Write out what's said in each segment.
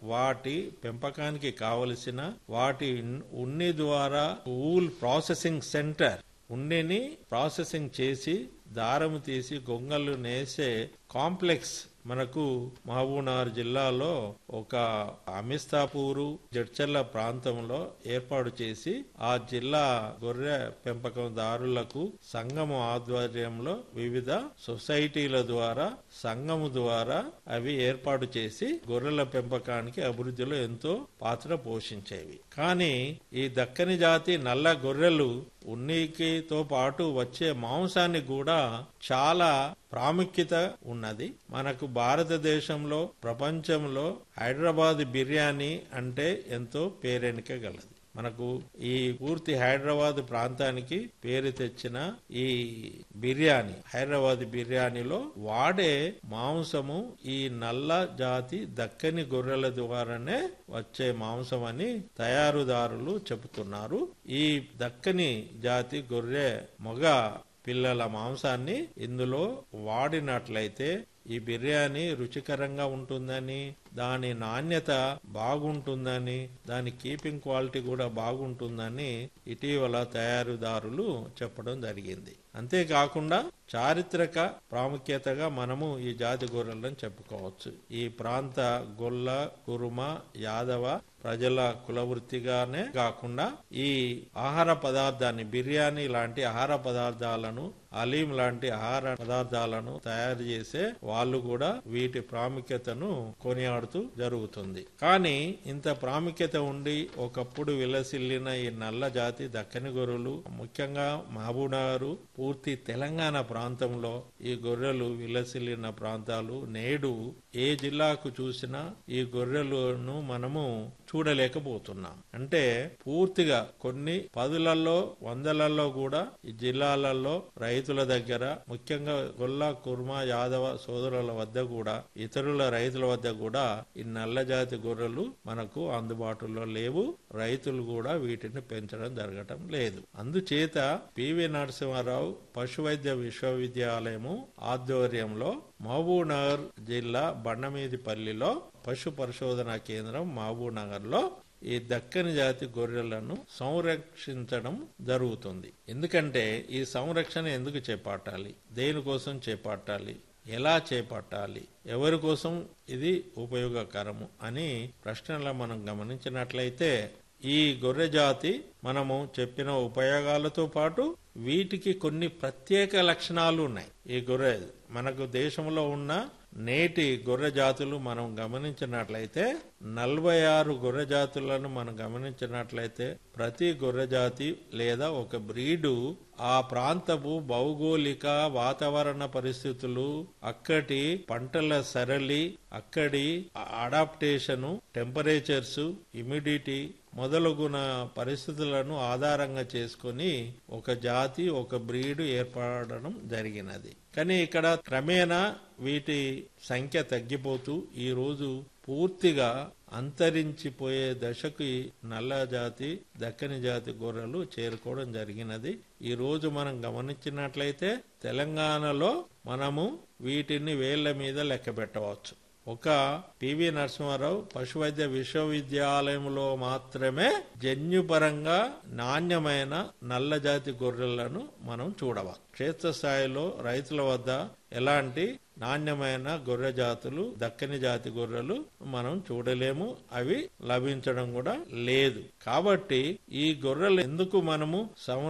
వాటి పెంపకానికి కావలసిన వాటి ఉన్ని ద్వారా ఊల్ ప్రాసెసింగ్ సెంటర్ ఉన్నిని ప్రాసెసింగ్ చేసి దారము తీసి గొంగళ్ళు నేసే కాంప్లెక్స్ మనకు మహబూబ్నగర్ జిల్లాలో ఒక అమిస్తాపూరు జడ్చర్ల ప్రాంతంలో ఏర్పాటు చేసి ఆ జిల్లా గొర్రె పెంపకందారులకు సంఘము ఆధ్వర్యంలో వివిధ సొసైటీల ద్వారా సంఘము ద్వారా అవి ఏర్పాటు చేసి గొర్రెల పెంపకానికి అభివృద్ధిలో ఎంతో పాత్ర పోషించేవి కానీ ఈ దక్కని జాతి నల్ల గొర్రెలు ఉన్నికితో పాటు వచ్చే మాంసాన్ని కూడా చాలా ప్రాముఖ్యత ఉన్నది మనకు భారతదేశంలో ప్రపంచంలో హైదరాబాద్ బిర్యానీ అంటే ఎంతో పేరెనిక గలది మనకు ఈ పూర్తి హైదరాబాద్ ప్రాంతానికి పేరు తెచ్చిన ఈ బిర్యానీ హైదరాబాద్ బిర్యానీలో వాడే మాంసము ఈ నల్ల జాతి దక్కని గొర్రెల ద్వారానే వచ్చే మాంసం అని తయారుదారులు చెబుతున్నారు ఈ దక్కని జాతి గొర్రె మొగ పిల్లల మాంసాన్ని ఇందులో వాడినట్లయితే ఈ బిర్యానీ రుచికరంగా ఉంటుందని దాని నాణ్యత బాగుంటుందని దాని కీపింగ్ క్వాలిటీ కూడా బాగుంటుందని ఇటీవల తయారుదారులు చెప్పడం జరిగింది అంతేకాకుండా చారిత్రక ప్రాముఖ్యతగా మనము ఈ జాతి గొర్రెలను చెప్పుకోవచ్చు ఈ ప్రాంత గొల్ల కురుమ యాదవ ప్రజల కులవృత్తిగానే కాకుండా ఈ ఆహార పదార్థాన్ని బిర్యానీ లాంటి ఆహార పదార్థాలను అలీం లాంటి ఆహార పదార్థాలను తయారు చేసే వాళ్ళు కూడా వీటి ప్రాముఖ్యతను కొనియాడుతూ జరుగుతుంది కానీ ఇంత ప్రాముఖ్యత ఉండి ఒకప్పుడు విలసిల్లిన ఈ నల్ల జాతి దక్కని గొర్రెలు ముఖ్యంగా మహబూబ్నగర్ పూర్తి తెలంగాణ ప్రాంతంలో ఈ గొర్రెలు విలసిల్లిన ప్రాంతాలు నేడు ఏ జిల్లాకు చూసినా ఈ గొర్రెలను మనము చూడలేకపోతున్నాం అంటే పూర్తిగా కొన్ని పదులలో వందలలో కూడా ఈ జిల్లాలలో రైతుల దగ్గర ముఖ్యంగా గొల్ల కుర్మ యాదవ సోదరుల వద్ద కూడా ఇతరుల రైతుల వద్ద కూడా ఈ నల్ల జాతి గొర్రెలు మనకు అందుబాటులో లేవు రైతులు కూడా వీటిని పెంచడం జరగటం లేదు అందుచేత పివి నరసింహారావు పశువైద్య విశ్వవిద్యాలయము ఆధ్వర్యంలో మహబూబ్నగర్ జిల్లా బండమీదిపల్లిలో పశు పరిశోధన కేంద్రం మహబూబ్నగర్ లో ఈ దక్కని జాతి గొర్రెలను సంరక్షించడం జరుగుతుంది ఎందుకంటే ఈ సంరక్షణ ఎందుకు చేపట్టాలి దేనికోసం చేపట్టాలి ఎలా చేపట్టాలి ఎవరి కోసం ఇది ఉపయోగకరము అని ప్రశ్నలో మనం గమనించినట్లయితే ఈ గొర్రె జాతి మనము చెప్పిన ఉపయోగాలతో పాటు వీటికి కొన్ని ప్రత్యేక లక్షణాలు ఉన్నాయి ఈ గొర్రె మనకు దేశంలో ఉన్న నేటి గొర్రె జాతులు మనం గమనించినట్లయితే నలభై ఆరు గొర్రె జాతులను మనం గమనించినట్లయితే ప్రతి గొర్రె జాతి లేదా ఒక బ్రీడు ఆ ప్రాంతపు భౌగోళిక వాతావరణ పరిస్థితులు అక్కడి పంటల సరళి అక్కడి అడాప్టేషను టెంపరేచర్స్ హ్యూమిడిటీ మొదలగున పరిస్థితులను ఆధారంగా చేసుకుని ఒక జాతి ఒక బ్రీడ్ ఏర్పడడం జరిగినది కానీ ఇక్కడ క్రమేణా వీటి సంఖ్య తగ్గిపోతూ ఈ రోజు పూర్తిగా అంతరించిపోయే దశకు నల్ల జాతి దక్కని జాతి గొర్రెలు చేరుకోవడం జరిగినది ఈ రోజు మనం గమనించినట్లయితే తెలంగాణలో మనము వీటిని వేళ్ల మీద లెక్క పెట్టవచ్చు ఒక పివి నరసింహారావు పశువైద్య విశ్వవిద్యాలయంలో మాత్రమే జన్యుపరంగా నాణ్యమైన నల్ల జాతి గొర్రెలను మనం చూడవచ్చు క్షేత్రస్థాయిలో రైతుల వద్ద ఎలాంటి నాణ్యమైన గొర్రె జాతులు దక్కని జాతి గొర్రెలు మనం చూడలేము అవి లభించడం కూడా లేదు కాబట్టి ఈ గొర్రెలు ఎందుకు మనము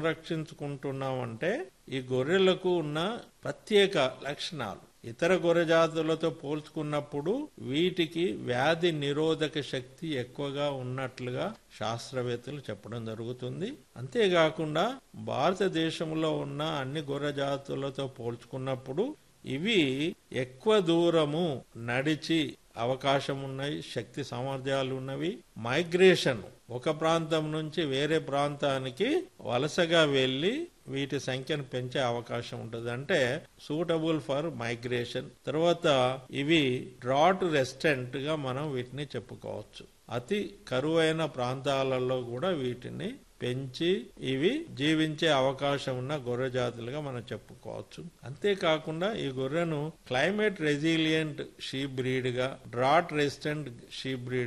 సంరక్షించుకుంటున్నామంటే ఈ గొర్రెలకు ఉన్న ప్రత్యేక లక్షణాలు ఇతర గొర్రె జాతులతో పోల్చుకున్నప్పుడు వీటికి వ్యాధి నిరోధక శక్తి ఎక్కువగా ఉన్నట్లుగా శాస్త్రవేత్తలు చెప్పడం జరుగుతుంది అంతేకాకుండా భారతదేశంలో ఉన్న అన్ని గొర్రె జాతులతో పోల్చుకున్నప్పుడు ఇవి ఎక్కువ దూరము నడిచి అవకాశం ఉన్నాయి శక్తి సామర్థ్యాలు ఉన్నవి మైగ్రేషన్ ఒక ప్రాంతం నుంచి వేరే ప్రాంతానికి వలసగా వెళ్లి వీటి సంఖ్యను పెంచే అవకాశం ఉంటుంది అంటే సూటబుల్ ఫర్ మైగ్రేషన్ తర్వాత ఇవి డ్రాట్ రెస్టెంట్ గా మనం వీటిని చెప్పుకోవచ్చు అతి కరువైన ప్రాంతాలలో కూడా వీటిని పెంచి ఇవి జీవించే అవకాశం ఉన్న గొర్రె జాతులుగా మనం చెప్పుకోవచ్చు అంతేకాకుండా ఈ గొర్రెను క్లైమేట్ రెసిలియంట్ షీ బ్రీడ్ గా డ్రాట్ రెసిస్టెంట్ షీ బ్రీడ్